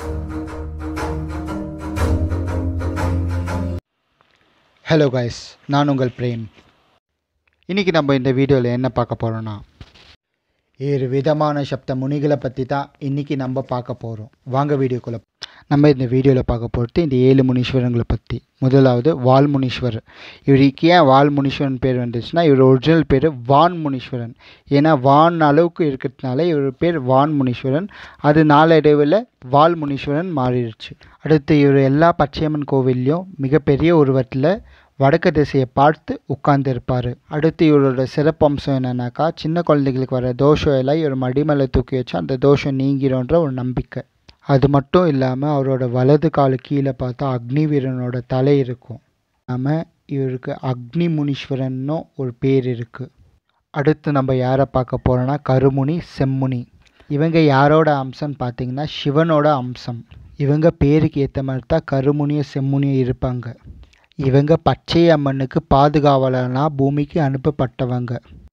hello guys நான் உங்கள் frame இன்றைக்கி நம்ம இந்த வீடியோவில் என்ன பார்க்க போகிறோன்னா ஏழு விதமான சப்த முனிகளை பற்றி தான் இன்றைக்கி நம்ம பார்க்க போகிறோம் வாங்க வீடியோக்குள்ளே நம்ம இந்த வீடியோவில் பார்க்க போகிறது இந்த ஏழு முனீஸ்வரங்களை பற்றி முதலாவது வால் முனீஸ்வரர் இவருக்கு ஏன் வால் முனீஸ்வரன் பேர் வந்துச்சுன்னா இவர் ஒரிஜினல் பேர் வான் முனீஸ்வரன் ஏன்னா வான் அளவுக்கு இருக்கிறதுனால இவர் பேர் வான் முனீஸ்வரன் அது நாளடைவில் வால் முனீஸ்வரன் மாறிடுச்சு அடுத்து இவர் எல்லா பச்சையம்மன் கோவில்லையும் மிகப்பெரிய உருவத்தில் வடக்கு திசையை பார்த்து உட்கார்ந்துருப்பார் அடுத்து இவரோட சிறப்பம்சம் என்னன்னாக்கா சின்ன குழந்தைகளுக்கு வர தோஷம் எல்லாம் இவர் மடிமலை தூக்கி வச்சா அந்த தோஷம் நீங்கிரும்ன்ற ஒரு நம்பிக்கை அது மட்டும் இல்லாமல் அவரோட வலது காலு கீழே பார்த்தா அக்னி வீரனோட தலை இருக்கும் நாம இவருக்கு அக்னி முனீஸ்வரன்னும் ஒரு பேர் இருக்குது அடுத்து நம்ம யாரை பார்க்க போகிறோன்னா கருமுனி செம்முனி இவங்க யாரோட அம்சம்னு பார்த்தீங்கன்னா சிவனோட அம்சம் இவங்க பேருக்கு ஏற்ற மாதிரி தான் கருமுனியும் செம்முனியும் இருப்பாங்க இவங்க பச்சை அம்மனுக்கு பாதுகாவலனா பூமிக்கு அனுப்பப்பட்டவங்க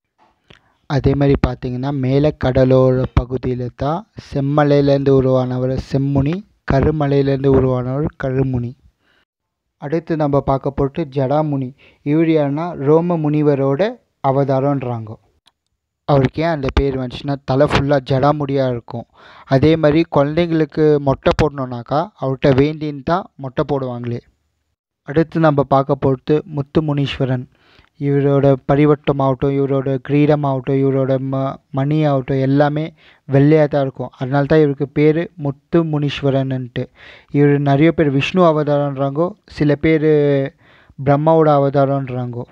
அதே மாதிரி பார்த்தீங்கன்னா மேலே கடலோர பகுதியில் தான் செம்மலையிலேருந்து உருவானவர் செம்முனி கருமலையிலேருந்து உருவானவர் கருமுனி அடுத்து நம்ம பார்க்க போட்டு ஜடாமுனி இவர் யாருன்னா ரோம முனிவரோட அவதாரம்ன்றாங்க அவருக்கு ஏன் அந்த பேர் வந்துச்சுன்னா தலை ஃபுல்லாக ஜடாமுடியாக இருக்கும் அதே மாதிரி குழந்தைங்களுக்கு மொட்டை போடணுன்னாக்கா அவர்கிட்ட வேண்டின்னு தான் மொட்டை போடுவாங்களே அடுத்து நம்ம பார்க்க போகிறது முத்து முனீஸ்வரன் இவரோட பரிவட்டம் ஆகட்டும் இவரோட கிரீடம் ஆகட்டும் இவரோட ம மணி ஆகட்டும் எல்லாமே வெள்ளையாக தான் இருக்கும் அதனால தான் இவருக்கு பேர் முத்து முனீஸ்வரன்ன்ட்டு இவர் நிறைய பேர் விஷ்ணு அவதாரன்றாங்கோ சில பேர் பிரம்மாவோட அவதாரன்றாங்கோ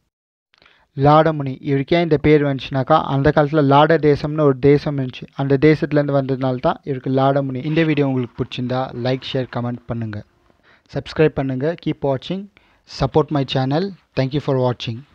லாடமுனி இவருக்கு ஏன் இந்த பேர் வந்துச்சுனாக்கா அந்த காலத்தில் லாட தேசம்னு ஒரு தேசம் இருந்துச்சு அந்த தேசத்துலேருந்து வந்ததுனால தான் இவருக்கு லாடமுனி இந்த வீடியோ உங்களுக்கு பிடிச்சிருந்தா லைக் ஷேர் கமெண்ட் பண்ணுங்கள் சப்ஸ்கிரைப் பண்ணுங்கள் கீப் வாட்சிங் support my channel thank you for வாட்சிங்